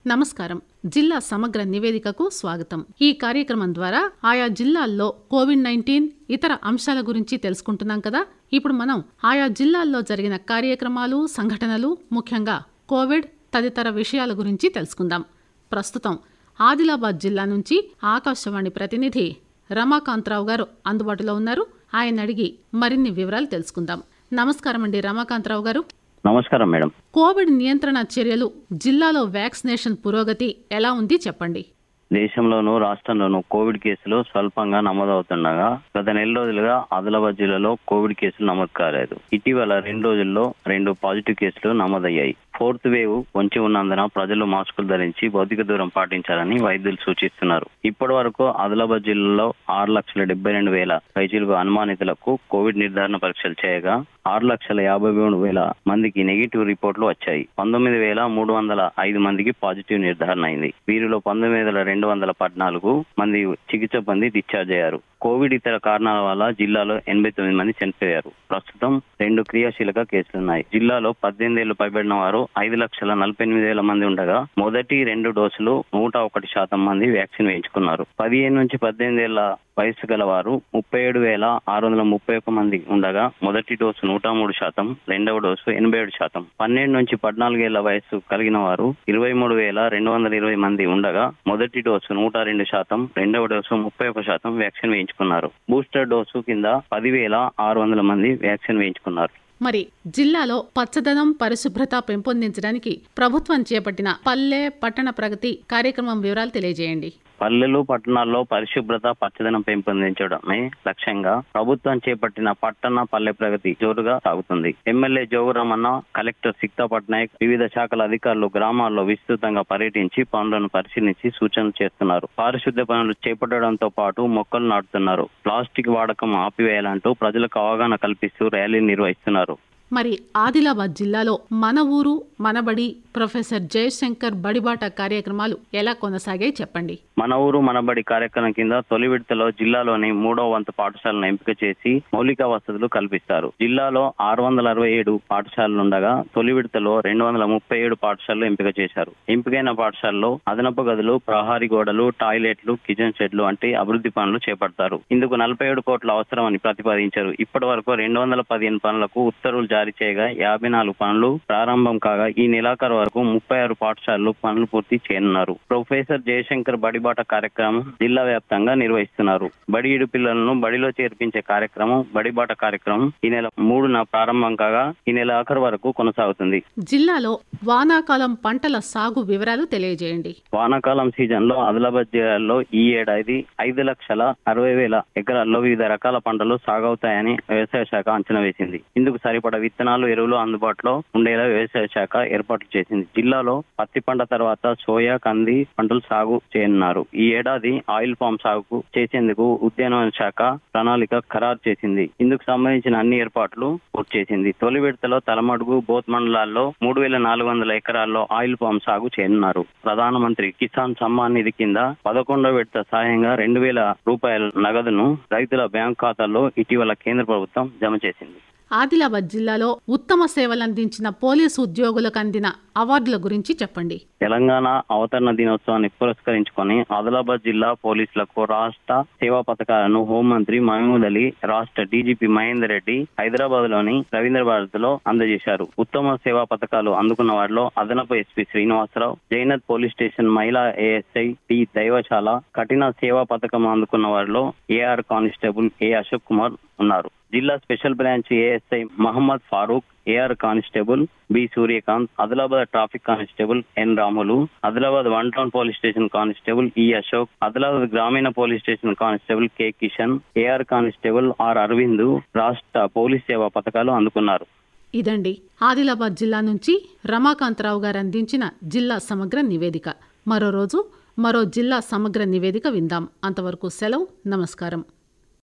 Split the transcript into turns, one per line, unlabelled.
నమస్కారం జిల్లా సమగ్ర నివేదికకు స్వాగతం ఈ కార్యక్రమం ద్వారా ఆయా జిల్లాల్లో కోవిడ్ నైన్టీన్ ఇతర అంశాల గురించి తెలుసుకుంటున్నాం కదా ఇప్పుడు మనం ఆయా జిల్లాల్లో జరిగిన కార్యక్రమాలు సంఘటనలు ముఖ్యంగా కోవిడ్ తదితర విషయాల గురించి తెలుసుకుందాం ప్రస్తుతం ఆదిలాబాద్ జిల్లా నుంచి ఆకాశవాణి ప్రతినిధి రమాకాంతరావు గారు అందుబాటులో ఉన్నారు ఆయన అడిగి మరిన్ని వివరాలు తెలుసుకుందాం నమస్కారం అండి రమాకాంతరావు గారు
నమస్కారం మేడం
కోవిడ్ నియంత్రణ చర్యలు జిల్లాలో వ్యాక్సినేషన్ పురోగతి ఎలా ఉంది చెప్పండి
దేశంలోనూ రాష్ట్రంలోనూ కోవిడ్ కేసులు స్వల్పంగా నమోదవుతుండగా గత నెల రోజులుగా ఆదిలాబాద్ జిల్లాలో కోవిడ్ కేసులు నమోదు కాలేదు ఇటీవల రెండు రోజుల్లో రెండు పాజిటివ్ కేసులు నమోదయ్యాయి ఫోర్త్ వేవ్ పొంచి ఉన్నందున ప్రజలు మాస్కులు ధరించి భౌతిక దూరం పాటించాలని వైద్యులు సూచిస్తున్నారు ఇప్పటి వరకు ఆదిలాబాద్ జిల్లాలో ఆరు లక్షల డెబ్బై రెండు వేల పైచీలకు అనుమానితులకు కోవిడ్ నిర్ధారణ పరీక్షలు చేయగా ఆరు లక్షల యాభై మూడు వేల మందికి నెగిటివ్ రిపోర్ట్లు వచ్చాయి పంతొమ్మిది వేల మూడు వందల ఐదు మందికి పాజిటివ్ నిర్ధారణ అయింది వీరిలో పంతొమ్మిది వేల రెండు వందల పద్నాలుగు మంది చికిత్స పొంది డిశ్చార్జ్ అయ్యారు కోవిడ్ ఇతర కారణాల వల్ల జిల్లాలో ఎనభై తొమ్మిది మంది చనిపోయారు ప్రస్తుతం రెండు క్రియాశీలక కేసులున్నాయి జిల్లాలో పద్దెనిమిది ఏళ్లు పైబడిన వారు ఐదు లక్షల నలభై ఎనిమిది వేల మంది ఉండగా మొదటి రెండు డోసులు నూట ఒకటి శాతం మంది వ్యాక్సిన్ వేయించుకున్నారు పదిహేను నుంచి పద్దెనిమిది ఏళ్ల వయసు గల వారు ముప్పై ఏడు వేల ఆరు వందల ముప్పై ఒక్క మంది ఉండగా మొదటి డోసు నూట మూడు శాతం రెండవ డోసు ఎనభై ఏడు శాతం పన్నెండు నుంచి పద్నాలుగేళ్ల వయసు కలిగిన వారు ఇరవై మూడు వేల రెండు వందల ఇరవై మంది ఉండగా మొదటి డోసు నూట రెండు శాతం రెండవ డోసు ముప్పై ఒక శాతం వ్యాక్సిన్ వేయించుకున్నారు బూస్టర్ డోసు కింద పదివేల ఆరు వందల మంది వ్యాక్సిన్ వేయించుకున్నారు
మరి జిల్లాలో పచ్చదనం పరిశుభ్రత పెంపొందించడానికి ప్రభుత్వం చేపట్టిన పల్లె పట్టణ ప్రగతి కార్యక్రమం వివరాలు తెలియజేయండి
పల్లెలు పట్టణాల్లో పరిశుభ్రత పచ్చదనం పెంపొందించడమే లక్ష్యంగా ప్రభుత్వం చేపట్టిన పట్టణ పల్లె ప్రగతి జోరుగా సాగుతుంది ఎమ్మెల్యే జోగురామన్న కలెక్టర్ సిక్తా పట్నాయక్ వివిధ శాఖల అధికారులు గ్రామాల్లో విస్తృతంగా పర్యటించి పనులను పరిశీలించి సూచనలు చేస్తున్నారు పారిశుద్ధ్య పనులు చేపట్టడంతో పాటు మొక్కలు నాటుతున్నారు ప్లాస్టిక్ వాడకం ఆపివేయాలంటూ ప్రజలకు అవగాహన కల్పిస్తూ ర్యాలీ నిర్వహిస్తున్నారు
మరి ఆదిలాబాద్ జిల్లాలో మన ఊరు మనబడి ప్రొఫెసర్ జయశంకర్ బడిబాట కార్యక్రమాలు ఎలా కొనసాగాయి చెప్పండి
మన ఊరు మనబడి కార్యక్రమం కింద తొలి విడతలో జిల్లాలోని మూడో వంతు పాఠశాలను ఎంపిక చేసి మౌలిక వసతులు కల్పిస్తారు జిల్లాలో ఆరు వందల అరవై ఏడు పాఠశాలలు ఉండగా తొలి విడతలో రెండు వందల ముప్పై ఏడు పాఠశాలలు ఎంపిక చేశారు ఎంపికైన పాఠశాలలో అదనపు గదులు ప్రహారీ గోడలు టాయిలెట్లు కిచెన్ షెడ్లు వంటి అభివృద్ధి పనులు చేపడతారు ఇందుకు నలభై ఏడు కోట్ల అవసరమని ప్రతిపాదించారు ఇప్పటి వరకు రెండు వందల పదిహేను పనులకు ఉత్తర్వులు జారీ చేయగా యాభై నాలుగు పనులు ప్రారంభం కాగా ఈ నెలాఖరు వరకు ముప్పై ఆరు పాఠశాలలు పనులు పూర్తి చేయనున్నారు ప్రొఫెసర్ జయశంకర్ బడిబాట కార్యక్రమం జిల్లా వ్యాప్తంగా నిర్వహిస్తున్నారు బడి ఇడు పిల్లలను బడిలో చేర్పించే కార్యక్రమం బడిబాట కార్యక్రమం ఈ నెల మూడున ప్రారంభం కాగా ఈ నెల ఆఖరు వరకు కొనసాగుతుంది
జిల్లాలో వానాకాలం పంటల సాగు వివరాలు తెలియజేయండి
వానాకాలం సీజన్ లో ఆదిలాబాద్ జిల్లాలో ఈ ఏడాది ఐదు లక్షల అరవై వేల ఎకరాల్లో వివిధ రకాల పంటలు సాగవుతాయని వ్యవసాయ శాఖ అంచనా వేసింది ఇందుకు సరిపడ విత్తనాలు ఎరువులు అందుబాటులో ఉండేలా వ్యవసాయ శాఖ ఏర్పాట్లు చేసింది జిల్లాలో పత్తి పంట తర్వాత సోయా కంది పంటలు సాగు చేయనున్నారు ఈ ఏడాది ఆయిల్ పామ్ సాగుకు చేసేందుకు ఉద్యానవన శాఖ ప్రణాళిక ఖరారు చేసింది ఇందుకు సంబంధించిన అన్ని ఏర్పాట్లు పూర్తి చేసింది తొలి విడతలో తలమడుగు బోత్ మండలాల్లో మూడు వేల నాలుగు వందల ఎకరాల్లో ఆయిల్ పామ్ సాగు చేయనున్నారు ప్రధానమంత్రి కిసాన్ సమ్మాన్ నిధి కింద పదకొండవ విడత సాయంగా రెండు వేల రూపాయల నగదును రైతుల బ్యాంక్ ఖాతాల్లో ఇటీవల కేంద్ర ప్రభుత్వం జమ చేసింది
ఆదిలాబాద్ జిల్లాలో ఉత్తమ సేవలందించిన పోలీసు ఉద్యోగులకు అందిన అవార్డుల గురించి చెప్పండి
తెలంగాణ అవతరణ దినోత్సవాన్ని పురస్కరించుకొని ఆదిలాబాద్ జిల్లా పోలీసులకు రాష్ట్ర సేవా పథకాలను హోంమంత్రి మహమూద్ అలీ రాష్ట్ర డీజీపీ మహేందర్ రెడ్డి హైదరాబాద్ లోని రవీంద్ర భారత్ లో అందజేశారు ఉత్తమ సేవా పథకాలు అందుకున్న వారిలో అదనపు SP Srinivasa Rao Jainath police station మహిళా ఏఎస్ఐ టి దైవశాల కఠిన సేవా పథకం అందుకున్న వారిలో AR constable A Ashok Kumar ఉన్నారు జిల్లా special branch ASI Mohammed Farooq AR constable B Suryakant Adilabad traffic constable N Ramulu Adilabad one town police station constable E Ashok Adilabad గ్రామీణ police station constable K Kishan AR constable R Aravind రాష్ట్ర పోలీస్ సేవా పథకాలు అందుకున్నారు
ఇదండి ఆదిలాబాద్ జిల్లా నుంచి రమాకాంతరావు గారు అందించిన జిల్లా సమగ్ర నివేదిక మరో రోజు మరో జిల్లా సమగ్ర నివేదిక విందాం అంతవరకు సెలవు నమస్కారం